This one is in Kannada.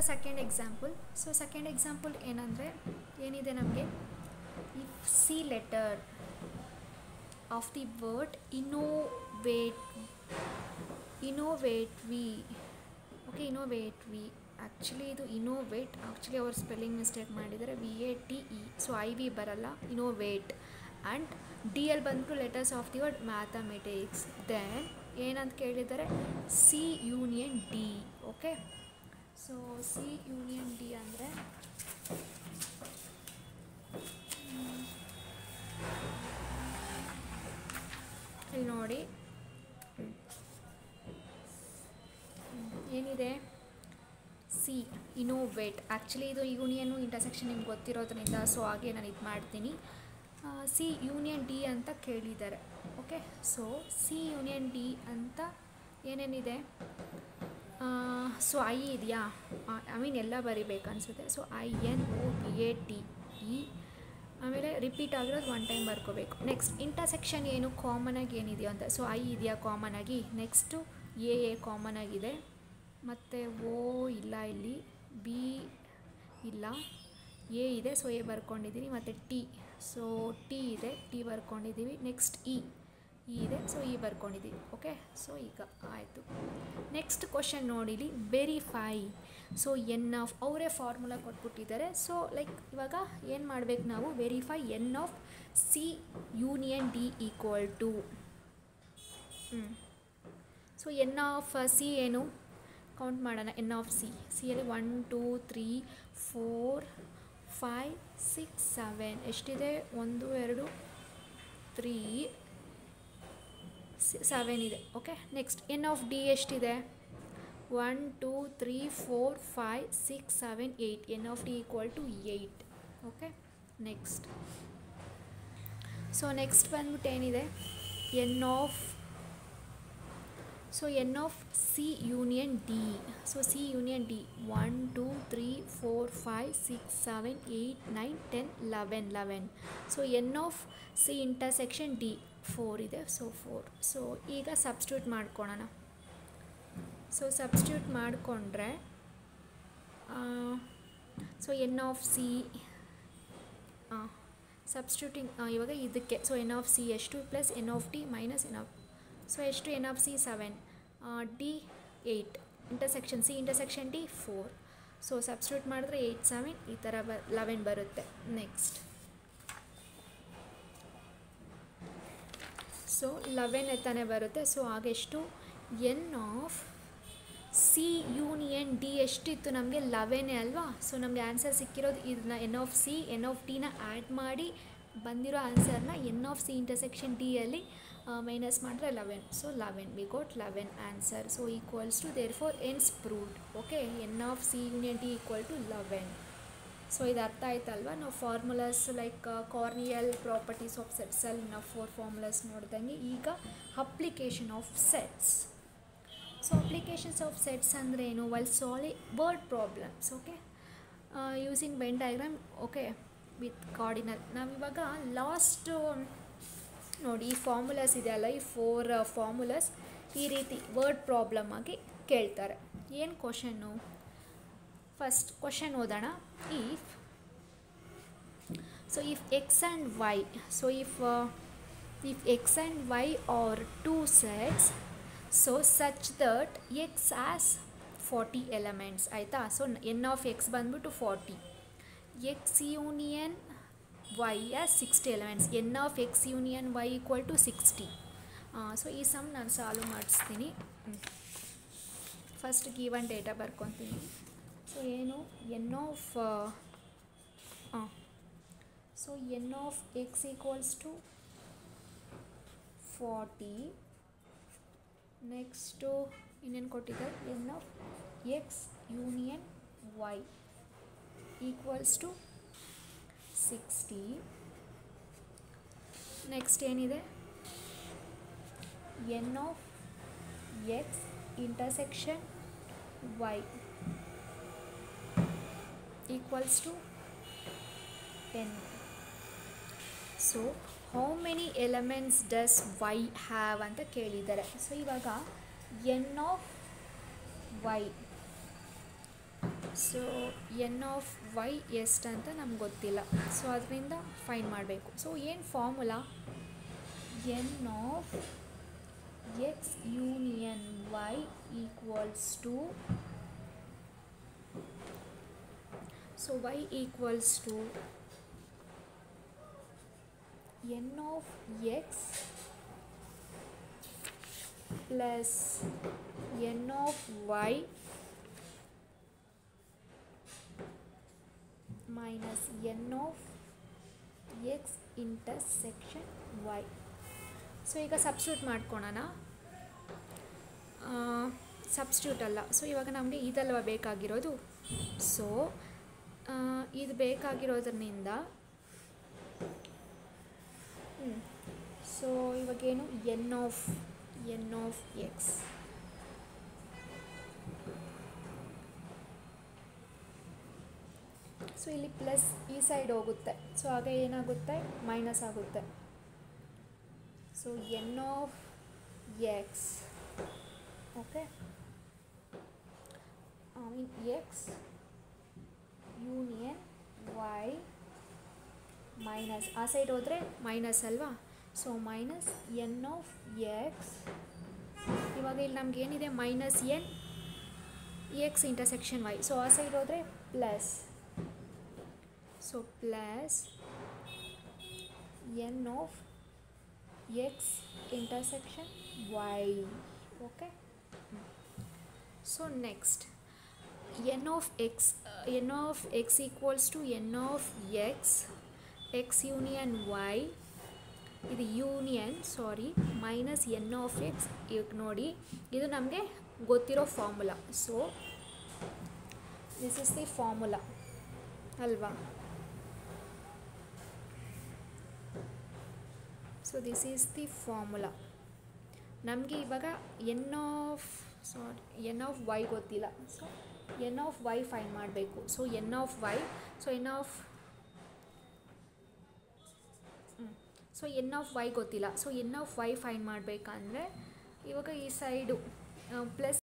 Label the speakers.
Speaker 1: second example so second example ಏನಂದರೆ ಏನಿದೆ ನಮಗೆ if C letter of the word innovate innovate V okay innovate V actually ಇದು ಇನೋವೇಟ್ ಆ್ಯಕ್ಚುಲಿ ಅವ್ರು ಸ್ಪೆಲ್ಲಿಂಗ್ ಮಿಸ್ಟೇಕ್ ಮಾಡಿದ್ದಾರೆ V A T E so I V ಬರಲ್ಲ ಇನೋವೇಟ್ ಆ್ಯಂಡ್ ಡಿ ಎಲ್ ಬಂದ್ಬಿಟ್ಟು letters of the word mathematics then ಏನಂತ ಕೇಳಿದ್ದಾರೆ C union D okay so C union D ಅಂದರೆ ಇಲ್ಲಿ ನೋಡಿ ಏನಿದೆ ಸಿ ಇನೋವೇಟ್ ಆ್ಯಕ್ಚುಲಿ ಇದು ಯೂನಿಯನು ಇಂಟರ್ಸೆಕ್ಷನ್ ನಿಮ್ಗೆ ಗೊತ್ತಿರೋದ್ರಿಂದ ಸೊ ಹಾಗೆ ನಾನು ಇದು ಮಾಡ್ತೀನಿ ಸಿ ಯೂನಿಯನ್ ಡಿ ಅಂತ ಕೇಳಿದ್ದಾರೆ okay so C union D ಅಂತ ಏನೇನಿದೆ ಸೊ ಐ ಇದೆಯಾ ಐ ಮೀನ್ ಎಲ್ಲ ಬರಿಬೇಕು ಅನಿಸುತ್ತೆ so I N O B A T E ಆಮೇಲೆ ರಿಪೀಟ್ ಆಗಿರೋದು ಒನ್ ಟೈಮ್ ಬರ್ಕೋಬೇಕು ನೆಕ್ಸ್ಟ್ ಇಂಟರ್ಸೆಕ್ಷನ್ ಏನು ಕಾಮನ್ ಆಗಿ ಏನಿದೆಯೋ ಅಂತ ಸೊ ಐ ಇದೆಯಾ ಕಾಮನ್ ಆಗಿ ನೆಕ್ಸ್ಟು ಎ ಎ ಕಾಮನ್ ಆಗಿದೆ ಮತ್ತು ಓ ಇಲ್ಲ ಇಲ್ಲಿ ಬಿ ಇಲ್ಲ ಎ ಇದೆ ಸೊ ಎ ಬರ್ಕೊಂಡಿದ್ದೀನಿ ಮತ್ತು ಟಿ ಸೊ ಟಿ ಇದೆ ಟಿ ಬರ್ಕೊಂಡಿದ್ದೀವಿ ನೆಕ್ಸ್ಟ್ ಇ ಇ ಇದೆ ಸೊ ಇ ಬರ್ಕೊಂಡಿದ್ದೀವಿ ಓಕೆ ಸೊ ಈಗ ಆಯಿತು ನೆಕ್ಸ್ಟ್ ಕ್ವಶನ್ ನೋಡಿಲಿ ವೆರಿಫೈ ಸೊ ಎನ್ ಆಫ್ ಅವರೇ ಫಾರ್ಮುಲಾ ಕೊಟ್ಬಿಟ್ಟಿದ್ದಾರೆ ಸೊ ಲೈಕ್ ಇವಾಗ ಏನು ಮಾಡಬೇಕು ನಾವು verify N of C union D equal to ಹ್ಞೂ ಸೊ ಎನ್ ಆಫ್ ಸಿ ಏನು ಕೌಂಟ್ ಮಾಡೋಣ ಎನ್ ಆಫ್ ಸಿ ಸಿಯಲ್ಲಿ one two three four five six seven ಎಷ್ಟಿದೆ ಒಂದು ಎರಡು ತ್ರೀ ಸೆವೆನ್ ಇದೆ okay next N of D ಎಷ್ಟಿದೆ one two three four five six seven eight N of D equal to eight okay next so next ಬಂದ್ಬಿಟ್ಟು ಏನಿದೆ N of so N of C union D so C union D one two three four five six seven eight nine ten eleven eleven so N of C intersection D four ಇದೆ ಸೊ ಫೋರ್ ಸೊ ಈಗ ಸಬ್ಸ್ಟ್ಯೂಟ್ ಮಾಡ್ಕೊಳೋಣ ಸೊ ಸಬ್ಸ್ಟ್ಯೂಟ್ ಮಾಡಿಕೊಂಡ್ರೆ so N of C substituting ಇವಾಗ ಇದಕ್ಕೆ ಸೊ ಎನ್ ಆಫ್ ಸಿ ಎಷ್ಟು plus N of T minus N of so ಎಷ್ಟು N of C seven D eight intersection C intersection D four so substitute ಮಾಡಿದ್ರೆ ಏಯ್ಟ್ ಸೆವೆನ್ ಈ ಥರ ಬ ಲೆವೆನ್ ಬರುತ್ತೆ ನೆಕ್ಸ್ಟ್ ಸೊ ಲೆವೆನ್ ತಾನೇ ಬರುತ್ತೆ ಸೊ ಆಗೆಷ್ಟು N of C union D ಎಷ್ಟಿತ್ತು ನಮಗೆ ಲೆವೆನೇ ಅಲ್ವಾ ಸೊ ನಮಗೆ ಆನ್ಸರ್ ಸಿಕ್ಕಿರೋದು ಇದನ್ನ N of C N of ಟಿನ ಆ್ಯಡ್ ಮಾಡಿ ಬಂದಿರೋ ಆನ್ಸರ್ನ ಎನ್ ಆಫ್ ಸಿ ಇಂಟರ್ಸೆಕ್ಷನ್ ಡಿಯಲ್ಲಿ ಮೈನಸ್ ಮಾಡಿದ್ರೆ eleven so eleven we got eleven answer so equals to therefore hence proved okay N of C union D equal to eleven so ಇದು ಅರ್ಥ ಆಯ್ತಲ್ವಾ ನಾವು formulas like cardinal properties of ಸೆಟ್ಸಲ್ಲಿ ನಾವು ಫೋರ್ ಫಾರ್ಮುಲಾಸ್ ನೋಡ್ದಂಗೆ ಈಗ application of sets so applications of sets ಅಂದರೆ ಏನು while solving word problems okay using Venn diagram okay with cardinal ನಾವಿವಾಗ ಲಾಸ್ಟ್ ನೋಡಿ ಈ ಫಾರ್ಮುಲಾಸ್ ಇದೆಯಲ್ಲ ಈ ಫೋರ್ ಫಾರ್ಮುಲಾಸ್ ಈ ರೀತಿ ವರ್ಡ್ ಪ್ರಾಬ್ಲಮ್ ಆಗಿ ಕೇಳ್ತಾರೆ ಏನು ಕ್ವಶನ್ನು ಫಸ್ಟ್ ಕ್ವಶನ್ ಓದೋಣ if so if X and Y so if if X and Y are two sets so such that X has forty elements ಆಯಿತಾ ಸೊ ಎನ್ ಆಫ್ ಎಕ್ಸ್ ಬಂದ್ಬಿಟ್ಟು forty X union Y has sixty elements N of X union Y equal to sixty so ಈ ಸಮ್ ನಾನು ಸಾಲ್ವ್ ಮಾಡಿಸ್ತೀನಿ ಫಸ್ಟ್ ಗಿವನ್ ಡೇಟಾ ಬರ್ಕೊತೀನಿ ಸೊ ಏನು ಎನ್ ಆಫ್ ಹಾಂ so N of X equals to forty next ಇನ್ನೇನು ಕೊಟ್ಟಿದ್ದಾರೆ N of X union Y equals to sixty next ಏನಿದೆ N of X intersection Y equals to ten so how many elements does Y have ಅಂತ ಕೇಳಿದ್ದಾರೆ ಸೊ ಇವಾಗ N of Y so N of Y ಎಷ್ಟು ಅಂತ ನಮ್ಗೆ ಗೊತ್ತಿಲ್ಲ ಸೊ ಅದರಿಂದ ಫೈನ್ ಮಾಡಬೇಕು ಸೊ ಏನು formula N of X union Y equals to so Y equals to N of X plus N of Y minus N of X intersection Y so ಈಗ ಸಬ್ಸ್ಟ್ಯೂಟ್ ಮಾಡ್ಕೊಳೋಣ ಸಬ್ಸ್ಟ್ಯೂಟ್ ಅಲ್ಲ ಸೊ ಇವಾಗ ನಮಗೆ ಇದಲ್ವ ಬೇಕಾಗಿರೋದು ಸೊ ಇದು ಬೇಕಾಗಿರೋದ್ರಿಂದ ಸೊ ಇವಾಗೇನು N of N of X so ಇಲ್ಲಿ ಪ್ಲಸ್ ಈ ಸೈಡ್ ಹೋಗುತ್ತೆ ಸೊ ಆಗ ಏನಾಗುತ್ತೆ ಮೈನಸ್ ಆಗುತ್ತೆ so N of X okay mean X union Y minus ಆ ಸೈಡ್ ಹೋದರೆ ಮೈನಸ್ ಅಲ್ವಾ so minus N of X ಇವಾಗ ಇಲ್ಲಿ ನಮ್ಗೆ ಏನಿದೆ minus N X intersection Y so ಆ ಸೈಡ್ ಹೋದರೆ plus so plus N of X intersection Y okay so next N of X N of X equals to N of X X union Y ಇದು union sorry minus N of X ಈಗ ನೋಡಿ ಇದು ನಮಗೆ ಗೊತ್ತಿರೋ ಫಾರ್ಮುಲಾ so this is the formula ಅಲ್ವಾ so this is the formula ನಮಗೆ ಇವಾಗ N of sorry N of Y ಗೊತ್ತಿಲ್ಲ so N of Y find ಮಾಡಬೇಕು so N of Y so N of so N of Y ಗೊತ್ತಿಲ್ಲ so N of Y find ಮಾಡಬೇಕಂದ್ರೆ ಇವಾಗ ಈ ಸೈಡು ಪ್ಲಸ್